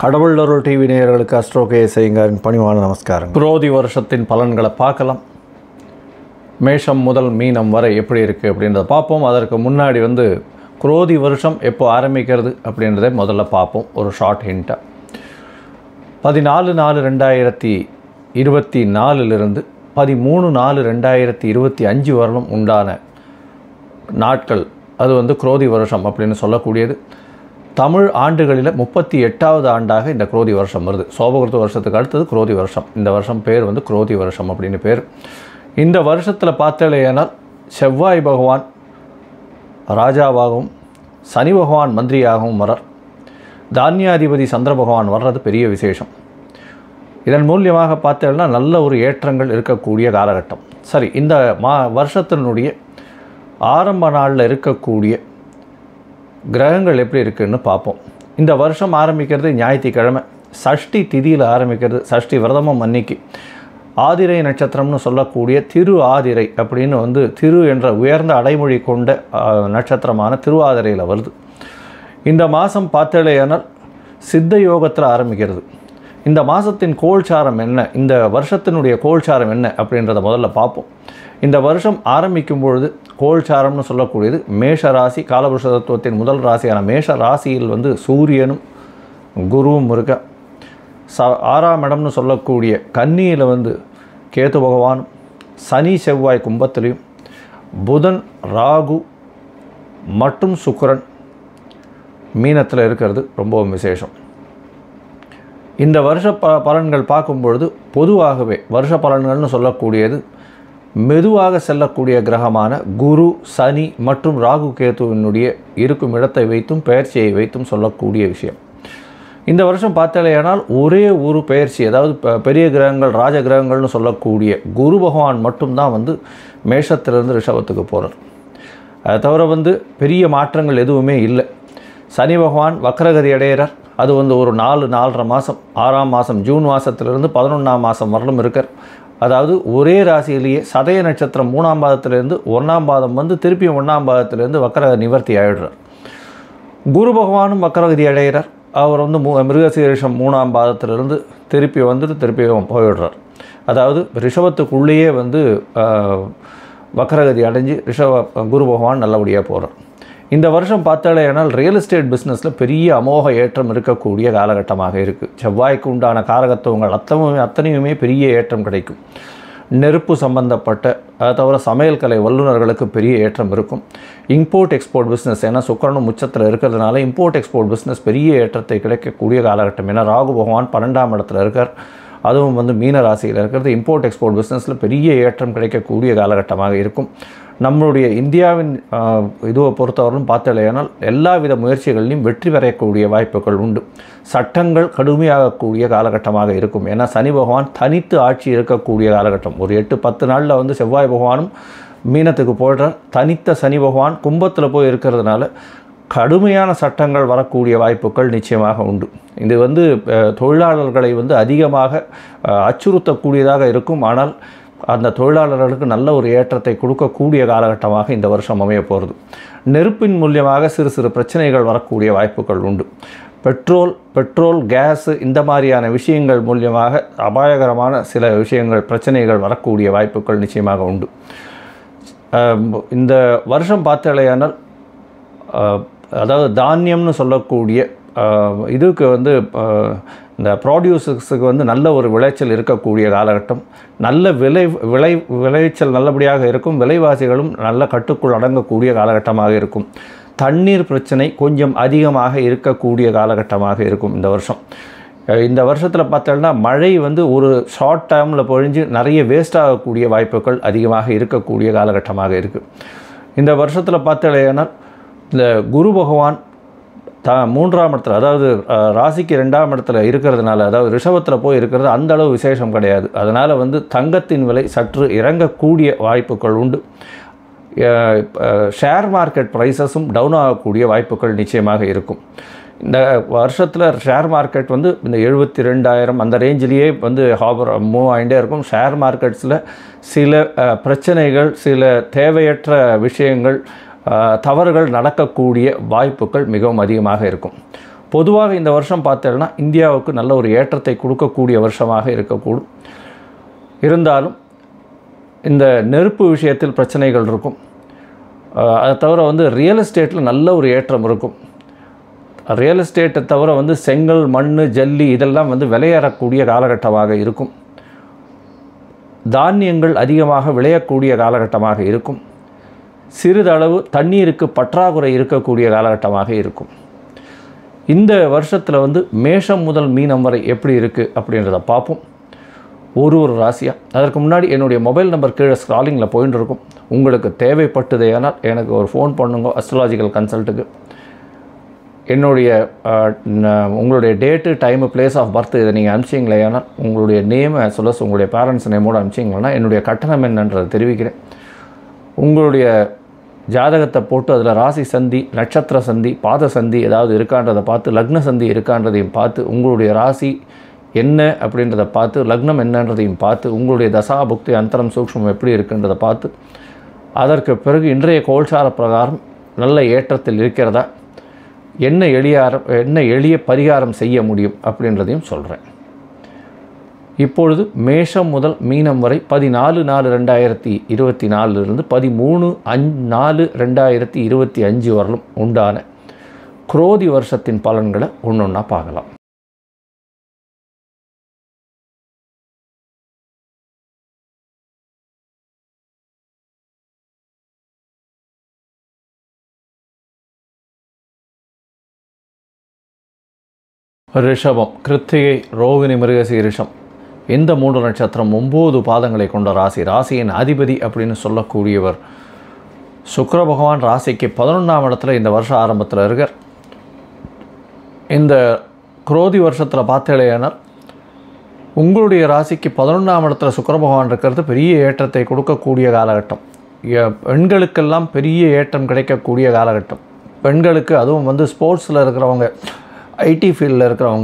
கடவுள் அருள் டிவி நேயர்களுக்கு அஸ்ட்ரோ கே செய்யுங்காரின் பணிவான நமஸ்காரம் குரோதி வருஷத்தின் பலன்களை பார்க்கலாம் மேஷம் முதல் மீனம் வரை எப்படி இருக்குது அப்படின்றத பார்ப்போம் அதற்கு முன்னாடி வந்து குரோதி வருஷம் எப்போ ஆரம்பிக்கிறது அப்படின்றத முதல்ல பார்ப்போம் ஒரு ஷார்ட் ஹிண்ட்டாக பதினாலு நாலு ரெண்டாயிரத்தி இருபத்தி நாலுலேருந்து பதிமூணு நாலு ரெண்டாயிரத்தி இருபத்தி அஞ்சு வரலும் உண்டான நாட்கள் அது வந்து குரோதி வருஷம் அப்படின்னு சொல்லக்கூடியது தமிழ் ஆண்டுகளில் முப்பத்தி எட்டாவது ஆண்டாக இந்த குரோதி வருஷம் வருது சோபகிருத்த வருஷத்துக்கு அடுத்தது குரோதி வருஷம் இந்த வருஷம் பேர் வந்து குரோதி வருஷம் அப்படின்னு பேர் இந்த வருஷத்தில் பார்த்தலையானால் செவ்வாய் பகவான் ராஜாவாகவும் சனி பகவான் மந்திரியாகவும் வரார் தானியாதிபதி சந்திர பகவான் வர்றது பெரிய விசேஷம் இதன் மூலியமாக பார்த்தேன்னா நல்ல ஒரு ஏற்றங்கள் இருக்கக்கூடிய காலகட்டம் சரி இந்த மா வருஷத்தினுடைய ஆரம்ப நாளில் இருக்கக்கூடிய கிரகங்கள் எப்படி இருக்குன்னு பார்ப்போம் இந்த வருஷம் ஆரம்பிக்கிறது ஞாயிற்றுக்கிழமை சஷ்டி திதியில் ஆரம்பிக்கிறது சஷ்டி விரதமும் அன்னைக்கு ஆதிரை நட்சத்திரம்னு சொல்லக்கூடிய திரு ஆதிரை அப்படின்னு வந்து திரு என்ற உயர்ந்த அடைமொழி கொண்ட ஆ, நட்சத்திரமான திருவாதிரையில் வருது இந்த மாதம் பார்த்தலையானால் சித்த யோகத்தில் ஆரம்பிக்கிறது இந்த மாதத்தின் கோல்சாரம் என்ன இந்த வருஷத்தினுடைய கோல்சாரம் என்ன அப்படின்றத முதல்ல பார்ப்போம் இந்த வருஷம் ஆரம்பிக்கும் பொழுது கோல்சாரம்னு சொல்லக்கூடியது மேஷ ராசி காலபுருஷ தத்துவத்தின் முதல் ராசியான மேஷ ராசியில் வந்து சூரியனும் குருவும் இருக்க ச ஆறாம் இடம்னு சொல்லக்கூடிய கன்னியில் வந்து கேது பகவானும் சனி செவ்வாய் கும்பத்திலையும் புதன் ராகு மற்றும் சுக்கிரன் மீனத்தில் இருக்கிறது ரொம்பவும் விசேஷம் இந்த வருஷ ப பலன்கள் பார்க்கும் பொழுது பொதுவாகவே வருஷ பலன்கள்னு சொல்லக்கூடியது மெதுவாக செல்லக்கூடிய கிரகமான குரு சனி மற்றும் ராகு கேதுவினுடைய இருக்கும் இடத்தை வைத்தும் பெயர்ச்சியை வைத்தும் சொல்லக்கூடிய விஷயம் இந்த வருஷம் பார்த்தாலேயானால் ஒரே ஒரு பெயர்ச்சி அதாவது ப- பெரிய கிரகங்கள் ராஜ கிரகங்கள்னு சொல்லக்கூடிய குரு பகவான் மட்டும்தான் வந்து மேஷத்திலிருந்து ரிஷபத்துக்கு போகிறார் அதை தவிர வந்து பெரிய மாற்றங்கள் எதுவுமே இல்லை சனி பகவான் வக்ரகதி அடையிறார் அது வந்து ஒரு நாலு நாலரை மாதம் ஆறாம் மாதம் ஜூன் மாதத்திலிருந்து பதினொன்றாம் மாதம் வரலும் இருக்கார் அதாவது ஒரே ராசியிலேயே சதய நட்சத்திரம் மூணாம் பாதத்திலேருந்து ஒன்றாம் பாதம் வந்து திருப்பி ஒன்றாம் பாதத்திலேருந்து வக்ர நிவர்த்தி ஆயிடுறார் குரு பகவானும் வக்கரகதி அடைகிறார் அவர் வந்து மூ மிருகசீரிஷம் மூணாம் பாதத்திலிருந்து திருப்பி வந்துட்டு திருப்பி போயிடுறார் அதாவது ரிஷபத்துக்குள்ளேயே வந்து ஆஹ், வக்கரகதி அடைஞ்சு ரிஷப குரு பகவான் நல்லபடியாக போகிறார் இந்த வருஷம் பார்த்தாலேயானால் ரியல் எஸ்டேட் பிஸ்னஸில் பெரிய அமோக ஏற்றம் இருக்கக்கூடிய காலகட்டமாக இருக்குது செவ்வாய்க்கு உண்டான காரகத்துவங்கள் அத்தனையுமே அத்தனையுமே பெரிய ஏற்றம் கிடைக்கும் நெருப்பு சம்பந்தப்பட்ட அதை தவிர சமையல் கலை வல்லுநர்களுக்கு பெரிய ஏற்றம் இருக்கும் இம்போர்ட் எக்ஸ்போர்ட் பிஸ்னஸ் ஏன்னா சுக்கரனும் உச்சத்தில் இருக்கிறதுனால இம்போர்ட் எக்ஸ்போர்ட் பிஸ்னஸ் பெரிய ஏற்றத்தை கிடைக்கக்கூடிய காலகட்டம் ஏன்னா ராகு பகவான் பன்னெண்டாம் இடத்துல இருக்கார் அதுவும் வந்து மீன ராசியில் இருக்கிறது இம்போர்ட் எக்ஸ்போர்ட் பிஸ்னஸில் பெரிய ஏற்றம் கிடைக்கக்கூடிய காலகட்டமாக இருக்கும் நம்மளுடைய இந்தியாவின் ஆஹ், இதுவை பொறுத்தவரையிலும் பார்த்தலையானால் எல்லா வித முயற்சிகளிலும் வெற்றி பெறக்கூடிய வாய்ப்புகள் உண்டு சட்டங்கள் கடுமையாகக்கூடிய காலகட்டமாக இருக்கும் ஏன்னா சனி பகவான் தனித்து ஆட்சி இருக்கக்கூடிய காலகட்டம் ஒரு எட்டு பத்து நாளில் வந்து செவ்வாய் பகவானும் மீனத்துக்கு போயிடுறார் தனித்த சனி பகவான் கும்பத்தில் போய் இருக்கிறதுனால கடுமையான சட்டங்கள் வரக்கூடிய வாய்ப்புகள் நிச்சயமாக உண்டு இது வந்து அஹ், தொழிலாளர்களை வந்து அதிகமாக அஹ், அச்சுறுத்தக்கூடியதாக இருக்கும் ஆனால் அந்த தொழிலாளர்களுக்கு நல்ல ஒரு ஏற்றத்தை கொடுக்கக்கூடிய காலகட்டமாக இந்த வருஷம் அமைய போகிறது நெருப்பின் மூலியமாக சிறு சிறு பிரச்சனைகள் வரக்கூடிய வாய்ப்புகள் உண்டு பெட்ரோல் பெட்ரோல் கேஸ் இந்த மாதிரியான விஷயங்கள் மூலியமாக அபாயகரமான சில விஷயங்கள் பிரச்சனைகள் வரக்கூடிய வாய்ப்புகள் நிச்சயமாக உண்டு அஹ், இந்த வருஷம் பார்த்தாலேயானால் ஆஹ் அதாவது தானியம்னு சொல்லக்கூடிய ஆஹ் இதுக்கு வந்து ஆஹ் இந்த ப்ராடியூசர்ஸுக்கு வந்து நல்ல ஒரு விளைச்சல் இருக்கக்கூடிய காலகட்டம் நல்ல விளை விளை விளைச்சல் நல்லபடியாக இருக்கும் விலைவாசிகளும் நல்ல கட்டுக்குள் அடங்கக்கூடிய காலகட்டமாக இருக்கும் தண்ணீர் பிரச்சனை கொஞ்சம் அதிகமாக இருக்கக்கூடிய காலகட்டமாக இருக்கும் இந்த வருஷம் அஹ் இந்த வருஷத்தில் பார்த்தோம்னா மழை வந்து ஒரு ஷார்ட் டேர்மில் பொழிஞ்சு நிறைய வேஸ்ட் ஆகக்கூடிய வாய்ப்புகள் அதிகமாக இருக்கக்கூடிய காலகட்டமாக இருக்குது இந்த வருஷத்தில் பார்த்தலையானால் இந்த குரு பகவான் த மூன்றாம் இடத்துல அதாவது அஹ், ராசிக்கு ரெண்டாம் இடத்துல இருக்கிறதுனால அதாவது ரிஷபத்தில் போய் இருக்கிறது அந்த அளவு விசேஷம் கிடையாது அதனால் வந்து தங்கத்தின் விலை சற்று இறங்கக்கூடிய வாய்ப்புகள் உண்டு ஷேர் மார்க்கெட் ப்ரைஸஸும் டவுன் ஆகக்கூடிய வாய்ப்புகள் நிச்சயமாக இருக்கும் இந்த வருஷத்தில் ஷேர் மார்க்கெட் வந்து இந்த எழுபத்தி ரெண்டாயிரம் அந்த ரேஞ்சிலேயே வந்து ஹாபர் மூவ் ஆகிட்டே இருக்கும் ஷேர் மார்க்கெட்ஸில் சில அஹ், பிரச்சனைகள் சில தேவையற்ற விஷயங்கள் அஹ், தவறுகள் நடக்கக்கூடிய வாய்ப்புகள் மிகவும் அதிகமாக இருக்கும் பொதுவாக இந்த வருஷம் பார்த்தேன்னா இந்தியாவுக்கு நல்ல ஒரு ஏற்றத்தை கொடுக்கக்கூடிய வருஷமாக இருக்கக்கூடும் இருந்தாலும் இந்த நெருப்பு விஷயத்தில் பிரச்சனைகள் இருக்கும் அஹ் அதை தவிர வந்து ரியல் எஸ்டேட்டில் நல்ல ஒரு ஏற்றம் இருக்கும் ரியல் எஸ்டேட்டை தவிர வந்து செங்கல் மண் ஜல்லி இதெல்லாம் வந்து விளையாடக்கூடிய காலகட்டமாக இருக்கும் தானியங்கள் அதிகமாக விளையக்கூடிய காலகட்டமாக இருக்கும் சிறிதளவு தண்ணீருக்கு பற்றாக்குறை இருக்கக்கூடிய காலகட்டமாக இருக்கும் இந்த வருஷத்தில் வந்து மேஷம் முதல் மீனம் வரை எப்படி இருக்குது அப்படின்றத பார்ப்போம் ஒரு ஒரு ராசியாக அதற்கு முன்னாடி என்னுடைய மொபைல் நம்பர் கீழே ஸ்க்ராலிங்கில் போயின்னு இருக்கும் உங்களுக்கு தேவைப்பட்டதேனால் எனக்கு ஒரு ஃபோன் பண்ணுங்க அஸ்ட்ராலாஜிக்கல் கன்சல்ட்டுக்கு என்னுடைய அஹ், ந- உங்களுடைய date time place of birth இதை நீங்கள் அனுப்பிச்சிங்களேனால் உங்களுடைய நேம் as well as உங்களுடைய பேரண்ட்ஸ் நேமோடு அனுப்பிச்சிங்களா என்னுடைய கட்டணம் என்னன்றதை தெரிவிக்கிறேன் உங்களுடைய ஜாதகத்தை போட்டு அதில் ராசி சந்தி நட்சத்திர சந்தி பாத சந்தி ஏதாவது இருக்கான்றதை பார்த்து லக்ன சந்தி இருக்கான்றதையும் பார்த்து உங்களுடைய ராசி என்ன அப்படின்றத பார்த்து லக்னம் என்னன்றதையும் பார்த்து உங்களுடைய தசா புக்தி அந்தரம் சூக்ஷ்மம் எப்படி இருக்குன்றதை பார்த்து அதற்கு பிறகு இன்றைய கோல்சார பிரகாரம் நல்ல ஏற்றத்தில் இருக்கிறதா என்ன எளியாரம் என்ன எளிய பரிகாரம் செய்ய முடியும் அப்படின்றதையும் சொல்கிறேன் இப்பொழுது மேஷம் முதல் மீனம் வரை பதினாலு நாலு ரெண்டாயிரத்தி இருபத்தி நாலுலேருந்து பதிமூணு அஞ் நாலு ரெண்டாயிரத்தி இருபத்தி அஞ்சு வரலும் உண்டான குரோதி வருஷத்தின் பலன்களை ஒன்று ஒன்றா பார்க்கலாம் ரிஷபம் கிருத்திகை ரோகிணி மிருகசீரிஷம் இந்த மூன்று நட்சத்திரம் ஒம்பது பாதங்களை கொண்ட ராசி ராசியின் அதிபதி அப்படின்னு சொல்லக்கூடியவர் சுக்கிர பகவான் ராசிக்கு பதினொன்றாம் இடத்துல இந்த வருஷம் ஆரம்பத்தில் இருக்கார் இந்த குரோதி வருஷத்தில் பார்த்தேலையானால் உங்களுடைய ராசிக்கு பதினொன்றாம் இடத்துல சுக்கிர பகவான் இருக்கிறது பெரிய ஏற்றத்தை கொடுக்கக்கூடிய காலகட்டம் எ- பெண்களுக்கெல்லாம் பெரிய ஏற்றம் கிடைக்கக்கூடிய காலகட்டம் பெண்களுக்கு அதுவும் வந்து ஸ்போர்ட்ஸில் இருக்கிறவங்க ஐடி ஃபீல்டில் இருக்கிறவங்க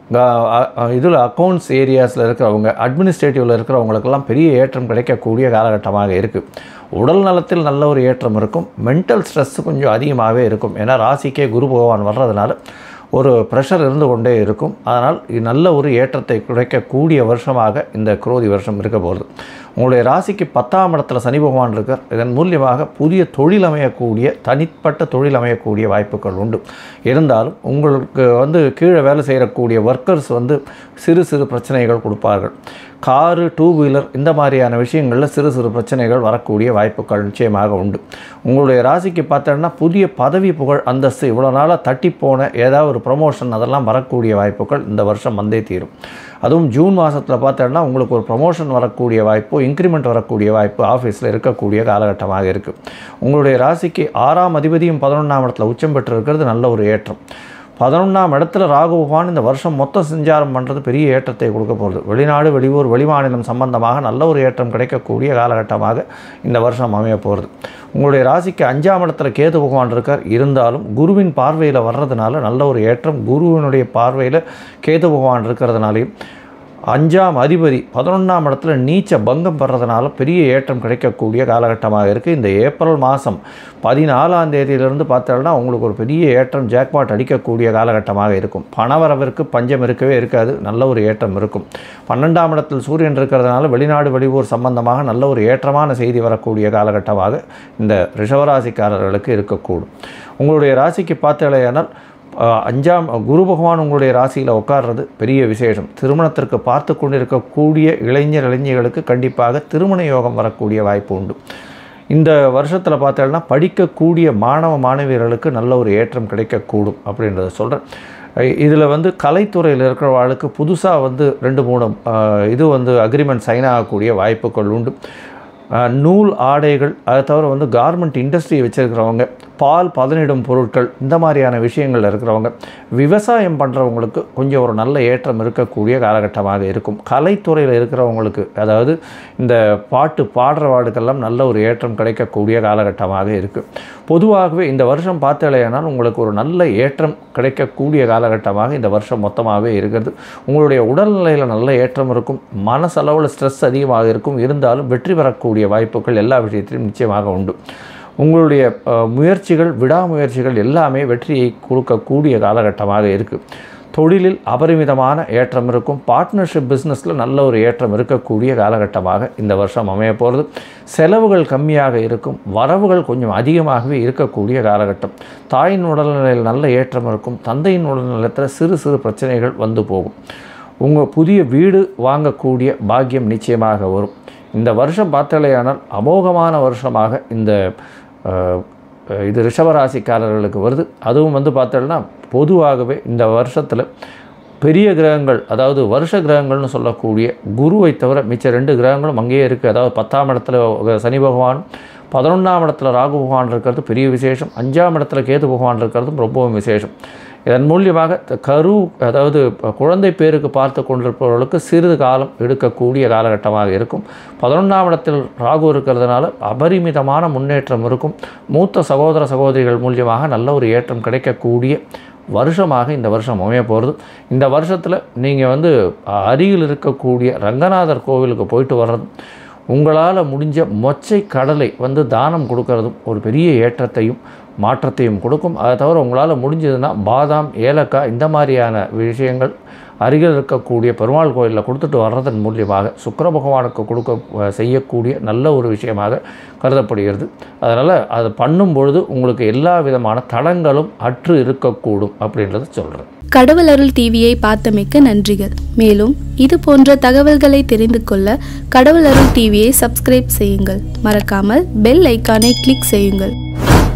இதில் அக்கௌண்ட்ஸ் ஏரியாஸில் இருக்கிறவங்க அட்மினிஸ்ட்ரேட்டிவில் இருக்கிறவங்களுக்கெல்லாம் பெரிய ஏற்றம் கிடைக்கக்கூடிய காலகட்டமாக இருக்குது உடல் நலத்தில் நல்ல ஒரு ஏற்றம் இருக்கும் மென்டல் ஸ்ட்ரெஸ் கொஞ்சம் அதிகமாகவே இருக்கும் ஏன்னா ராசிக்கே குரு பகவான் வர்றதுனால ஒரு ப்ரெஷர் இருந்து கொண்டே இருக்கும் அதனால் இது நல்ல ஒரு ஏற்றத்தை கிடைக்கக்கூடிய வருஷமாக இந்த குரோதி வருஷம் இருக்க போகிறது உங்களுடைய ராசிக்கு பத்தாம் இடத்துல சனி பகவான் இருக்கார் இதன் மூலியமாக புதிய தொழில் அமையக்கூடிய தனிப்பட்ட தொழில் அமையக்கூடிய வாய்ப்புகள் உண்டு இருந்தாலும் உங்களுக்கு வந்து கீழே வேலை செய்யக்கூடிய ஒர்க்கர்ஸ் வந்து சிறு சிறு பிரச்சனைகள் கொடுப்பார்கள் காரு டூ வீலர் இந்த மாதிரியான விஷயங்களில் சிறு சிறு பிரச்சனைகள் வரக்கூடிய வாய்ப்புகள் நிச்சயமாக உண்டு உங்களுடைய ராசிக்கு பார்த்தோன்னா புதிய பதவி புகழ் அந்தஸ்து இவ்வளோ நாளாக தட்டி போன ஏதாவது ஒரு ப்ரமோஷன் அதெல்லாம் வரக்கூடிய வாய்ப்புகள் இந்த வருஷம் வந்தே தீரும் அதுவும் ஜூன் மாதத்தில் பார்த்தோன்னா உங்களுக்கு ஒரு ப்ரமோஷன் வரக்கூடிய வாய்ப்பு இன்க்ரிமெண்ட் வரக்கூடிய வாய்ப்பு ஆஃபீஸில் இருக்கக்கூடிய காலகட்டமாக இருக்குது உங்களுடைய ராசிக்கு ஆறாம் அதிபதியும் பதினொன்றாம் இடத்துல உச்சம் பெற்று இருக்கிறது நல்ல ஒரு ஏற்றம் பதினொன்றாம் இடத்துல ராகு பகவான் இந்த வருஷம் மொத்த சஞ்சாரம் பண்ணுறது பெரிய ஏற்றத்தை கொடுக்க போகிறது வெளிநாடு வெளியூர் வெளிமாநிலம் சம்பந்தமாக நல்ல ஒரு ஏற்றம் கிடைக்கக்கூடிய காலகட்டமாக இந்த வருஷம் அமைய போகிறது உங்களுடைய ராசிக்கு அஞ்சாம் இடத்துல கேது பகவான் இருக்கார் இருந்தாலும் குருவின் பார்வையில் வர்றதுனால நல்ல ஒரு ஏற்றம் குருவினுடைய பார்வையில் கேது பகவான் இருக்கிறதுனாலையும் அஞ்சாம் அதிபதி பதினொன்றாம் இடத்துல நீச்ச பங்கம் பெறதுனால பெரிய ஏற்றம் கிடைக்கக்கூடிய காலகட்டமாக இருக்குது இந்த ஏப்ரல் மாதம் பதினாலாம் தேதியிலிருந்து பார்த்தோம்னா உங்களுக்கு ஒரு பெரிய ஏற்றம் ஜாக்பாட் அடிக்கக்கூடிய காலகட்டமாக இருக்கும் பணவரவிற்கு பஞ்சம் இருக்கவே இருக்காது நல்ல ஒரு ஏற்றம் இருக்கும் பன்னெண்டாம் இடத்தில் சூரியன் இருக்கிறதுனால வெளிநாடு வெளியூர் சம்பந்தமாக நல்ல ஒரு ஏற்றமான செய்தி வரக்கூடிய காலகட்டமாக இந்த ரிஷவராசிக்காரர்களுக்கு இருக்கக்கூடும் உங்களுடைய ராசிக்கு பார்த்தேனால் அஹ் அஞ்சாம் குரு பகவான் உங்களுடைய ராசியில் உட்கார்றது பெரிய விசேஷம் திருமணத்திற்கு பார்த்து கொண்டிருக்கக்கூடிய இளைஞர் இளைஞர்களுக்கு கண்டிப்பாக திருமண யோகம் வரக்கூடிய வாய்ப்பு உண்டு இந்த வருஷத்தில் பார்த்தோம்னா படிக்கக்கூடிய மாணவ மாணவியர்களுக்கு நல்ல ஒரு ஏற்றம் கிடைக்கக்கூடும் அப்படின்றத சொல்கிறேன் இதில் வந்து கலைத்துறையில் இருக்கிறவர்களுக்கு புதுசாக வந்து ரெண்டு மூணு அஹ், இது வந்து அக்ரிமெண்ட் சைன் ஆகக்கூடிய வாய்ப்புகள் உண்டு அஹ், நூல் ஆடைகள் அதை தவிர வந்து கார்மெண்ட் இண்டஸ்ட்ரி வச்சுருக்கிறவங்க பால் பதனிடும் பொருட்கள் இந்த மாதிரியான விஷயங்கள் இருக்கிறவங்க விவசாயம் பண்ணுறவங்களுக்கு கொஞ்சம் ஒரு நல்ல ஏற்றம் இருக்கக்கூடிய காலகட்டமாக இருக்கும் கலைத்துறையில் இருக்கிறவங்களுக்கு அதாவது இந்த பாட்டு பாடுறவாடுக்கெல்லாம் நல்ல ஒரு ஏற்றம் கிடைக்கக்கூடிய காலகட்டமாக இருக்குது பொதுவாகவே இந்த வருஷம் பார்த்தலையானால் உங்களுக்கு ஒரு நல்ல ஏற்றம் கிடைக்கக்கூடிய காலகட்டமாக இந்த வருஷம் மொத்தமாகவே இருக்கிறது உங்களுடைய உடல்நிலையில் நல்ல ஏற்றம் இருக்கும் மனசளவில் ஸ்ட்ரெஸ் அதிகமாக இருக்கும் இருந்தாலும் வெற்றி பெறக்கூடிய வாய்ப்புகள் எல்லா விஷயத்திலும் நிச்சயமாக உண்டு உங்களுடைய அஹ், முயற்சிகள் விடாமுயற்சிகள் எல்லாமே வெற்றியை கொடுக்கக்கூடிய காலகட்டமாக இருக்குது தொழிலில் அபரிமிதமான ஏற்றம் இருக்கும் பார்ட்னர்ஷிப் பிஸ்னஸில் நல்ல ஒரு ஏற்றம் இருக்கக்கூடிய காலகட்டமாக இந்த வருஷம் அமைய போகிறது செலவுகள் கம்மியாக இருக்கும் வரவுகள் கொஞ்சம் அதிகமாகவே இருக்கக்கூடிய காலகட்டம் தாயின் உடல்நிலையில் நல்ல ஏற்றம் இருக்கும் தந்தையின் உடல்நலத்தில் சிறு சிறு பிரச்சனைகள் வந்து போகும் உங்கள் புதிய வீடு வாங்கக்கூடிய பாக்கியம் நிச்சயமாக வரும் இந்த வருஷம் பார்த்தாலேயானால் அமோகமான வருஷமாக இந்த அஹ், இது ரிஷபராசிக்காரர்களுக்கு வருது அதுவும் வந்து பார்த்தோம்னா பொதுவாகவே இந்த வருஷத்தில் பெரிய கிரகங்கள் அதாவது வருஷ கிரகங்கள்னு சொல்லக்கூடிய குருவை தவிர மிச்ச ரெண்டு கிரகங்களும் அங்கேயே இருக்குது அதாவது பத்தாம் இடத்துல சனி பகவான் பதினொன்றாம் இடத்துல ராகு பகவான் இருக்கிறது பெரிய விசேஷம் அஞ்சாம் இடத்துல கேது பகவான் இருக்கிறதும் ரொம்பவும் விசேஷம் இதன் மூலியமாக த- கரு அதாவது ப- குழந்தை பேருக்கு பார்த்து கொண்டிருப்பவர்களுக்கு சிறிது காலம் எடுக்கக்கூடிய காலகட்டமாக இருக்கும் பதினொன்றாம் இடத்தில் ராகு இருக்கிறதுனால அபரிமிதமான முன்னேற்றம் இருக்கும் மூத்த சகோதர சகோதரிகள் மூலியமாக நல்ல ஒரு ஏற்றம் கிடைக்கக்கூடிய வருஷமாக இந்த வருஷம் அமைய போகிறது இந்த வருஷத்தில் நீங்கள் வந்து அ- அருகில் இருக்கக்கூடிய ரங்கநாதர் கோவிலுக்கு போயிட்டு வர்றது உங்களால் முடிஞ்ச மொச்சை கடலை வந்து தானம் கொடுக்கறதும் ஒரு பெரிய ஏற்றத்தையும் மாற்றத்தையும் கொடுக்கும் அதை தவிர உங்களால் முடிஞ்சதுன்னா பாதாம் ஏலக்காய் இந்த மாதிரியான விஷயங்கள் அருகில் இருக்கக்கூடிய பெருமாள் கோயிலில் கொடுத்துட்டு வர்றதன் மூலியமாக சுக்கிர பகவானுக்கு கொடுக்க அஹ், செய்யக்கூடிய நல்ல ஒரு விஷயமாக கருதப்படுகிறது அதனால் அது பண்ணும் பொழுது உங்களுக்கு எல்லா விதமான தடங்களும் அற்று இருக்கக்கூடும் அப்படின்றத சொல்கிறேன் கடவுள் அருள் டிவியை பார்த்தமைக்க நன்றிகள் மேலும் இது போன்ற தகவல்களை தெரிந்து கொள்ள கடவுள் அருள் டிவியை சப்ஸ்கிரைப் செய்யுங்கள் மறக்காமல் பெல் ஐக்கானை கிளிக் செய்யுங்கள்